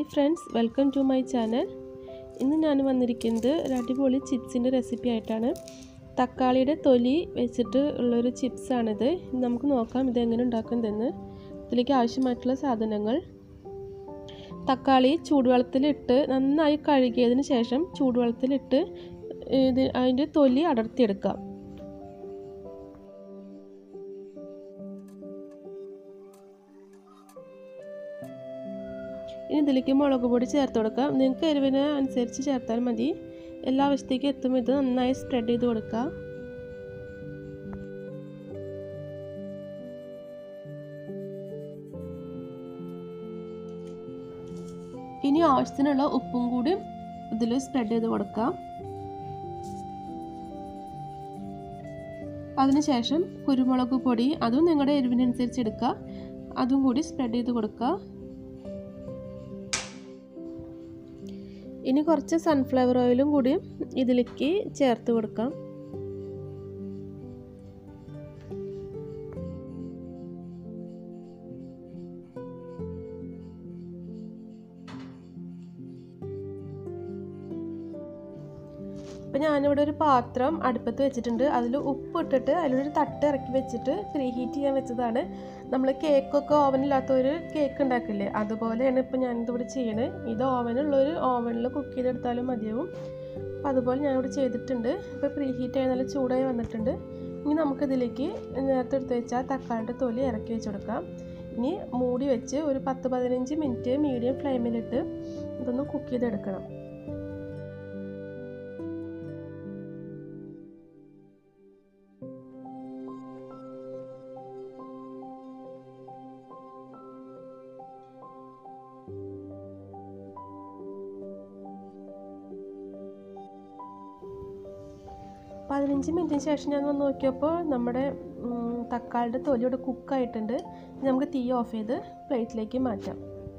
friends welcome to my channel ഇന്ന് ഞാൻ വന്നിരിക്കുന്നത് ഒരു അടിപൊളി ചിപ്സിൻ്റെ റെസിപ്പി ആയിട്ടാണ് തക്കാളിയുടെ തൊലി വെച്ചിട്ട് ഉള്ളൊരു ചിപ്സാണിത് നമുക്ക് നോക്കാം ഇതെങ്ങനെ ഉണ്ടാക്കുന്നതെന്ന് ഇതിലേക്ക് ആവശ്യമായിട്ടുള്ള സാധനങ്ങൾ തക്കാളി ചൂടുവെള്ളത്തിലിട്ട് നന്നായി കഴുകിയതിന് ശേഷം ചൂടുവെള്ളത്തിലിട്ട് ഇത് അതിൻ്റെ തൊലി അടർത്തിയെടുക്കാം ഇനി ഇതിലേക്ക് മുളക് പൊടി ചേർത്ത് കൊടുക്കാം നിങ്ങൾക്ക് എരിവിന് അനുസരിച്ച് ചേർത്താൽ മതി എല്ലാ ആവശ്യത്തേക്കും എത്തുമ്പോൾ ഇത് നന്നായി സ്പ്രെഡ് ചെയ്ത് കൊടുക്കുക ഇനി ആവശ്യത്തിനുള്ള ഉപ്പും കൂടി ഇതിൽ സ്പ്രെഡ് ചെയ്ത് കൊടുക്കാം അതിനുശേഷം കുരുമുളക് പൊടി അതും നിങ്ങളുടെ എരിവിനനുസരിച്ച് എടുക്കുക അതും കൂടി സ്പ്രെഡ് ചെയ്ത് കൊടുക്കുക ഇനി കുറച്ച് സൺഫ്ലവർ ഓയിലും കൂടി ഇതിലേക്ക് ചേർത്ത് കൊടുക്കാം ഇപ്പം ഞാനിവിടെ ഒരു പാത്രം അടുപ്പത്ത് വെച്ചിട്ടുണ്ട് അതിൽ ഉപ്പ് ഇട്ടിട്ട് അതിലൊരു തട്ട് ഇറക്കി വെച്ചിട്ട് പ്രീ ഹീറ്റ് ചെയ്യാൻ വെച്ചതാണ് നമ്മൾ കേക്കൊക്കെ ഓവനില്ലാത്ത ഒരു കേക്ക് ഉണ്ടാക്കില്ലേ അതുപോലെയാണ് ഇപ്പം ഞാനിതിവിടെ ചെയ്യണത് ഇത് ഓവനുള്ളൊരു ഓവനിൽ കുക്ക് ചെയ്തെടുത്താലും മതിയാവും അപ്പം അതുപോലെ ഞാനിവിടെ ചെയ്തിട്ടുണ്ട് ഇപ്പോൾ പ്രീ ഹീറ്റ് ആയി നല്ല ചൂടായി വന്നിട്ടുണ്ട് ഇനി നമുക്കിതിലേക്ക് നേരത്തെ എടുത്ത് വെച്ചാൽ തക്കാളിയുടെ തൊലി ഇറക്കി വെച്ച് കൊടുക്കാം ഇനി മൂടി വെച്ച് ഒരു പത്ത് പതിനഞ്ച് മിനിറ്റ് മീഡിയം ഫ്ലെയിമിലിട്ട് ഇതൊന്ന് കുക്ക് ചെയ്തെടുക്കണം പതിനഞ്ച് മിനിറ്റിന് ശേഷം ഞാൻ വന്ന് നോക്കിയപ്പോൾ നമ്മുടെ തക്കാളിയുടെ തൊലിയുടെ കുക്കായിട്ടുണ്ട് നമുക്ക് തീ ഓഫ് ചെയ്ത് പ്ലേറ്റിലേക്ക് മാറ്റാം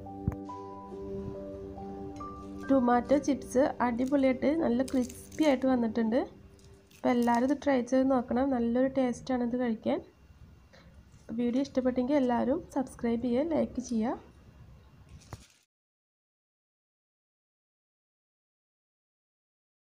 ടൊമാറ്റോ ചിപ്സ് അടിപൊളിയായിട്ട് നല്ല ക്രിസ്പി ആയിട്ട് വന്നിട്ടുണ്ട് അപ്പോൾ എല്ലാവരും ഇത് ട്രൈ ചെയ്ത് നോക്കണം നല്ലൊരു ടേസ്റ്റാണ് ഇത് കഴിക്കാൻ വീഡിയോ ഇഷ്ടപ്പെട്ടെങ്കിൽ എല്ലാവരും സബ്സ്ക്രൈബ് ചെയ്യുക ലൈക്ക് ചെയ്യുക